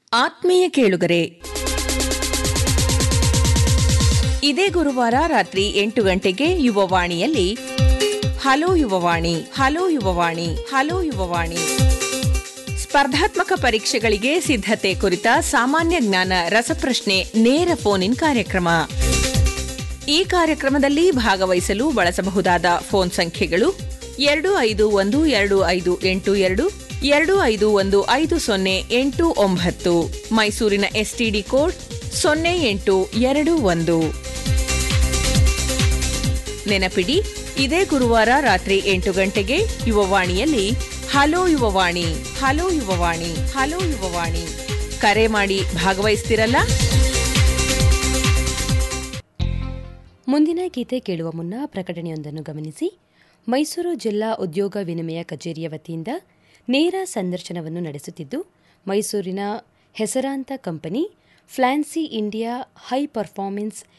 ಆತ್ಮೀಯ ಕೇಳುಗರೆ ಇದೇ ಗುರುವಾರ ರಾತ್ರಿ ಎಂಟು ಗಂಟೆಗೆ ಯುವವಾಣಿಯಲ್ಲಿ hello Yuvavani hello Yuvavani hello Yuvavani ಸ್ಪರ್ಧಾತ್ಮಕ ಪರೀಕ್ಷೆಗಳಿಗೆ ಸಿದ್ಧತೆ ಕುರಿತ ಸಾಮಾನ್ಯ ಜ್ಞಾನ ರಸಪ್ರಶ್ನೆ ನೇರ ಫೋನ್ ಇನ್ ಕಾರ್ಯಕ್ರಮ ಈ ಕಾರ್ಯಕ್ರಮದಲ್ಲಿ ಭಾಗವಹಿಸಲು ಬಳಸಬಹುದಾದ ಫೋನ್ ಸಂಖ್ಯೆಗಳು ಎರಡು ಐದು ಒಂದು ಎರಡು ಐದು ಎಂಟು ಎರಡು ಎರಡು ಐದು ಒಂದು ಐದು ಸೊನ್ನೆ ಎಂಟು ಒಂಬತ್ತು ಮೈಸೂರಿನ ಎಸ್ಟಿಡಿ ಕೋಡ್ ಸೊನ್ನೆ ಎಂಟು ಎರಡು ಒಂದು ನೆನಪಿಡಿ ಇದೇ ಗುರುವಾರ ರಾತ್ರಿ ಎಂಟು ಗಂಟೆಗೆ ಯುವವಾಣಿಯಲ್ಲಿ hello Yuvavani hello Yuvavani hello Yuvavani ಕರೆ ಮಾಡಿ ಭಾಗವಹಿಸ್ತಿರಲ್ಲ ಮುಂದಿನ ಗೀತೆ ಕೇಳುವ ಮುನ್ನ ಪ್ರಕಟಣೆಯೊಂದನ್ನು ಗಮನಿಸಿ ಮೈಸೂರು ಜಿಲ್ಲಾ ಉದ್ಯೋಗ ವಿನಿಮಯ ಕಚೇರಿಯ ವತಿಯಿಂದ ನೇರ ಸಂದರ್ಶನವನ್ನು ನಡೆಸುತ್ತಿದ್ದು ಮೈಸೂರಿನ ಹೆಸರಾಂತ ಕಂಪನಿ ಫ್ಲಾನ್ಸಿ ಇಂಡಿಯಾ ಹೈ ಪರ್ಫಾರ್ಮೆನ್ಸ್